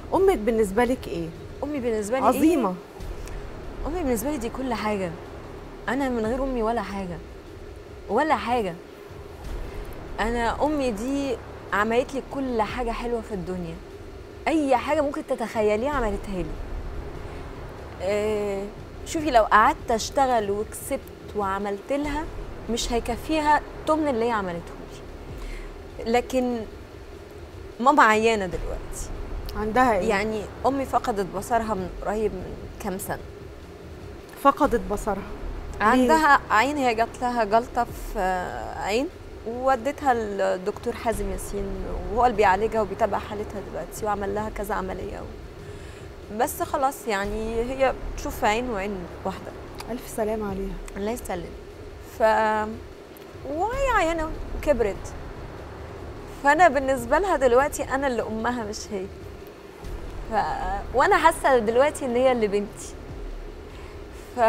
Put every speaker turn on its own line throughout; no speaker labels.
امك بالنسبه لك ايه
امي بالنسبه لي
عظيمه
إيه؟ امي بالنسبه لي دي كل حاجه انا من غير امي ولا حاجه ولا حاجه انا امي دي عملت لي كل حاجه حلوه في الدنيا اي حاجه ممكن تتخيليها عملتها لي آه شوفي لو قعدت اشتغل وكسبت وعملت لها مش هيكفيها تمن اللي هي عملته لي لكن ماما عيانه دلوقتي
عندها ايه
يعني امي فقدت بصرها من قريب من كام سنه
فقدت بصرها
عندها عين هي جات لها جلطه في آه، عين ووديتها للدكتور حازم ياسين وهو اللي بيعالجها وبيتابع حالتها دلوقتي وعمل لها كذا عمليه بس خلاص يعني هي تشوف عين وعين واحده
الف سلام عليها
الله يسلم ف وهي عيانه وكبرت فانا بالنسبه لها دلوقتي انا اللي امها مش هي ف... وانا حاسه دلوقتي ان هي اللي بنتي ف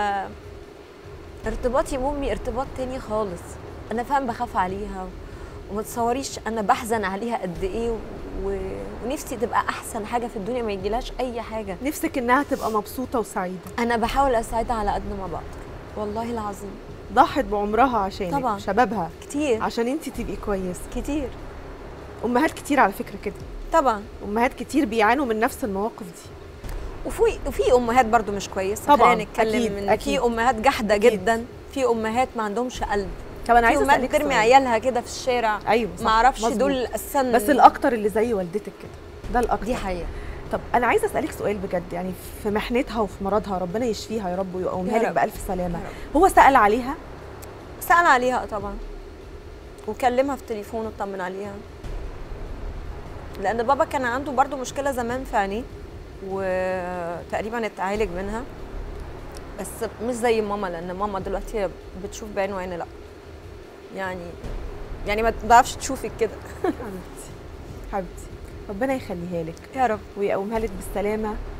ارتباطي بامي ارتباط تاني خالص انا فعلا بخاف عليها وما تصوريش انا بحزن عليها قد ايه و... ونفسي تبقى احسن حاجه في الدنيا ما يجيلهاش اي حاجه
نفسك انها تبقى مبسوطه وسعيده
انا بحاول اساعدها على قد ما بقدر والله العظيم
ضحت بعمرها عشانك
طبعاً.
شبابها
كتير
عشان انت تبقي كويسه
كتير
امهات كتير على فكره كده
طبعا
امهات كتير بيعانوا من نفس المواقف دي
وفي وفي امهات برضو مش كويسه
طبعاً،
خلينا نتكلم
أكيد،
ان
أكيد.
في امهات جحده
أكيد.
جدا في امهات ما عندهمش قلب
طب انا
في
عايزه
امهات
اسالك
بترمي
سؤال.
عيالها كده في الشارع
ايوه صح،
ما اعرفش
مظبوط.
دول السن
بس الاكتر اللي زي والدتك كده ده الاكتر
دي حقيقه
طب انا عايزه اسالك سؤال بجد يعني في محنتها وفي مرضها ربنا يشفيها يا رب ويقومها
يا
لك
رب.
بالف سلامه
يا
هو سال عليها
سال عليها طبعا وكلمها في التليفون وطمن عليها لان بابا كان عنده برضو مشكله زمان في عينيه وتقريبا اتعالج منها بس مش زي ماما لان ماما دلوقتي بتشوف بعين وعين لا يعني يعني ما تعرفش تشوفك كده
حبيبتي حبيبتي ربنا يخليها لك
يا رب
ويقومها لك بالسلامه